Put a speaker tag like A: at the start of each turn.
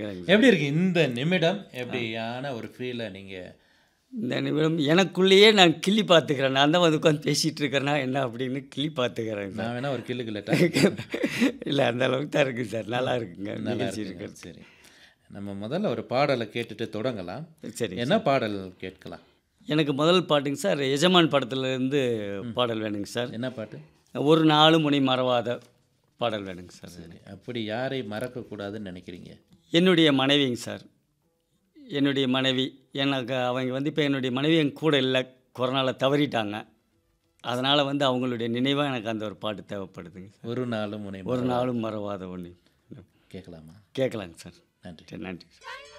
A: இருக்கிறேங்க சார்.
B: எப்படி இருக்கு இந்த நிமிடம் எப்படியான ஒரு ஃபீலை நீங்கள்
A: இந்த நிமிடம் எனக்குள்ளேயே நான் கிள்ளி பார்த்துக்கிறேன் நான் தான் வந்து உட்காந்து பேசிகிட்டு இருக்கிறேன்னா என்ன அப்படின்னு கிள்ளி பார்த்துக்கிறேன் சார்
B: நான் வேணா ஒரு கில்லு கில்லட்டா
A: இல்லை அந்த அளவுக்கு தான் இருக்குது சார் நல்லா இருக்குங்க
B: நல்லா
A: நிகழ்ச்சி
B: இருக்குங்க.
A: இருக்கிறது
B: சரி நம்ம முதல்ல ஒரு பாடலை கேட்டுட்டு தொடங்கலாம்
A: சரி
B: என்ன பாடல் கேட்கலாம்
A: எனக்கு முதல் பாட்டுங்க சார் எஜமான் படத்துலேருந்து பாடல் வேணுங்க சார்
B: என்ன பாட்டு
A: ஒரு நாலு மணி மறவாத பாடல் வேணுங்க சார்
B: சரி அப்படி யாரை மறக்கக்கூடாதுன்னு நினைக்கிறீங்க
A: என்னுடைய மனைவிங்க சார் என்னுடைய மனைவி எனக்கு அவங்க வந்து இப்போ என்னுடைய மனைவி என் கூட இல்லை கொரோனாவில் தவறிட்டாங்க அதனால் வந்து அவங்களுடைய நினைவாக எனக்கு அந்த ஒரு பாட்டு தேவைப்படுதுங்க சார்
B: ஒரு நாளும் முனை
A: ஒரு நாளும் மறவாத ஒன்று
B: கேட்கலாமா
A: கேட்கலாங்க சார்
B: நன்றி
A: சரி நன்றி சார்